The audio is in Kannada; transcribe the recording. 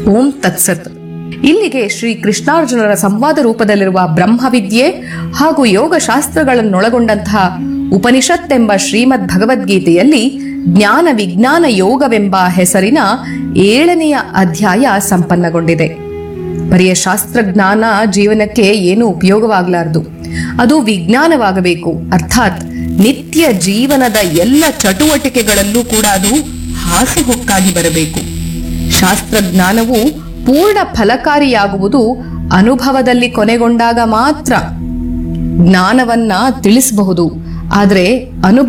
ಓಂ ತತ್ಸತ್ ಇಲ್ಲಿಗೆ ಶ್ರೀ ಕೃಷ್ಣಾರ್ಜುನರ ಸಂವಾದ ರೂಪದಲ್ಲಿರುವ ಬ್ರಹ್ಮವಿದ್ಯೆ ಹಾಗೂ ಯೋಗಶಾಸ್ತ್ರಗಳನ್ನೊಳಗೊಂಡಂತಹ ಉಪನಿಷತ್ ಎಂಬ ಶ್ರೀಮದ್ ಭಗವದ್ಗೀತೆಯಲ್ಲಿ ಜ್ಞಾನ ವಿಜ್ಞಾನ ಯೋಗವೆಂಬ ಹೆಸರಿನ ಏಳನೆಯ ಅಧ್ಯಾಯ ಸಂಪನ್ನಗೊಂಡಿದೆ ಬರೆಯ ಶಾಸ್ತ್ರಜ್ಞಾನ ಜೀವನಕ್ಕೆ ಏನು ಉಪಯೋಗವಾಗಲಾರದು ಅದು ವಿಜ್ಞಾನವಾಗಬೇಕು ಅರ್ಥಾತ್ ನಿತ್ಯ ಜೀವನದ ಎಲ್ಲ ಚಟುವಟಿಕೆಗಳಲ್ಲೂ ಕೂಡ ಅದು ಹಾಸುಹೊಕ್ಕಾಗಿ ಬರಬೇಕು ಶಾಸ್ತ್ರಜ್ಞಾನವು ಪೂರ್ಣ ಫಲಕಾರಿಯಾಗುವುದು ಅನುಭವದಲ್ಲಿ ಕೊನೆಗೊಂಡಾಗ ಮಾತ್ರ ಜ್ಞಾನವನ್ನ ತಿಳಿಸಬಹುದು ಆದರೆ ಅನುಭವ